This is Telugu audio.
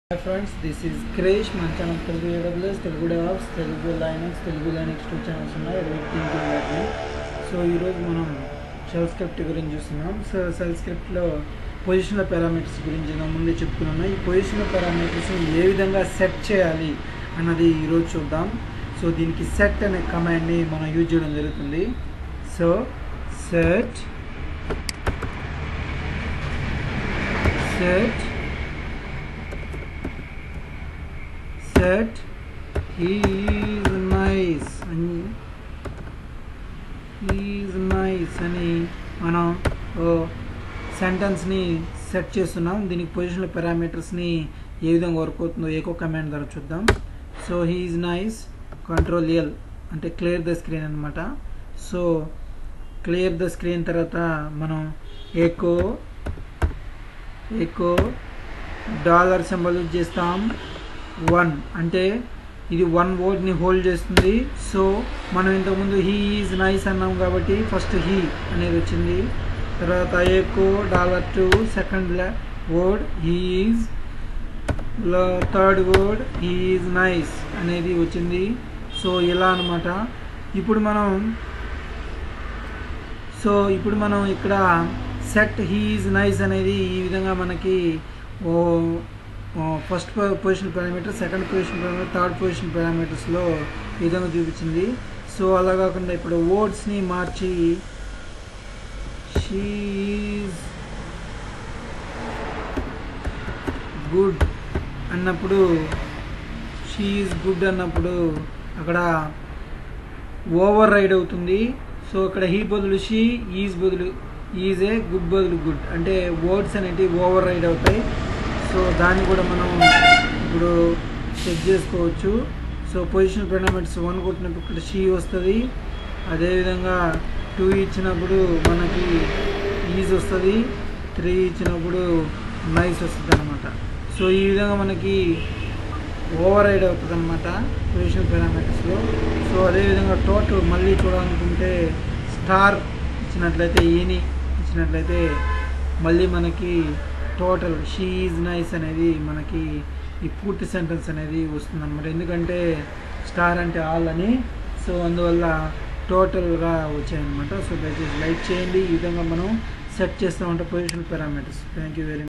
hi friends this is Kresh మన channel Telugu AWS Telugu DevOps Telugu Linux Telugu Linux two channels ఉన్నాయి ఎడిటింగ్ లెర్నింగ్ సో ఈరోజు మనం షెల్ స్క్రిప్ట్ గురించి చూస్తున్నాం సో షెల్ స్క్రిప్ట్లో పొజిషనల్ పారామీటర్స్ గురించి నేను ముందే చెప్పుకున్నాను ఈ పొజిషనల్ పారామీటర్స్ని ఏ విధంగా సెట్ చేయాలి అన్నది ఈరోజు చూద్దాం సో దీనికి సెట్ అనే కమాండ్ని మనం యూజ్ చేయడం జరుగుతుంది so set set set is nice అని ఈజ్ నైస్ అని మనం ఓ సెంటెన్స్ని సెట్ చేస్తున్నాం దీనికి పొజిషనల్ పారామీటర్స్ని ఏ విధంగా వర్క్ అవుతుందో ఏకో కమాండ్ ద్వారా చూద్దాం so he is nice control L అంటే క్లియర్ ద స్క్రీన్ అనమాట సో క్లియర్ ద స్క్రీన్ తర్వాత మనం echo echo dollar symbol use చేస్తాం వన్ అంటే ఇది వన్ వర్డ్ని హోల్డ్ చేస్తుంది సో మనం ఇంతకుముందు హీ ఈజ్ నైస్ అన్నాం కాబట్టి ఫస్ట్ హీ అనేది వచ్చింది తర్వాత echo dollar two second word he is third word he is nice అనేది వచ్చింది సో ఇలా అనమాట ఇప్పుడు మనం సో ఇప్పుడు మనం ఇక్కడ సెట్ హీ ఈజ్ నైస్ అనేది ఈ విధంగా మనకి ఓ first position parameter second position parameter third position పారామీటర్స్లో ఈ విధంగా చూపించింది సో అలా కాకుండా ఇప్పుడు వర్డ్స్ని మార్చి షీఈ్ గుడ్ అన్నప్పుడు షీఈ్ గుడ్ అన్నప్పుడు అక్కడ ఓవర్ రైడ్ అవుతుంది సో ఇక్కడ హీ బదులు షీ ఈజ్ బదులు ఈజ్ ఏ గుడ్ బదులు గుడ్ అంటే వర్డ్స్ అనేటివి ఓవర్ రైడ్ అవుతాయి సో దాన్ని కూడా మనం ఇప్పుడు చెక్ చేసుకోవచ్చు సో పొజిషన్ పారామీటర్స్ వన్ కొట్టినప్పుడు ఇక్కడ షీ వస్తుంది అదేవిధంగా టూ ఇచ్చినప్పుడు మనకి ఈజ్ వస్తుంది త్రీ ఇచ్చినప్పుడు నైస్ వస్తుంది అనమాట సో ఈ విధంగా మనకి ఓవర్ రైడ్ అవుతుంది అనమాట పొజిషన్ పారామీటర్స్లో సో అదేవిధంగా టోటల్ మళ్ళీ చూడాలనుకుంటే స్టార్ ఇచ్చినట్లయితే ఈని ఇచ్చినట్లయితే మళ్ళీ మనకి టోటల్ షీ ఈజ్ నైస్ అనేది మనకి ఈ పూర్తి సెంటెన్స్ అనేది వస్తుంది అనమాట ఎందుకంటే స్టార్ అంటే ఆల్ అని సో అందువల్ల టోటల్గా వచ్చాయన్నమాట సో దయచేసి లైక్ చేయండి ఈ విధంగా మనం సెట్ చేస్తామంటే position parameters thank you very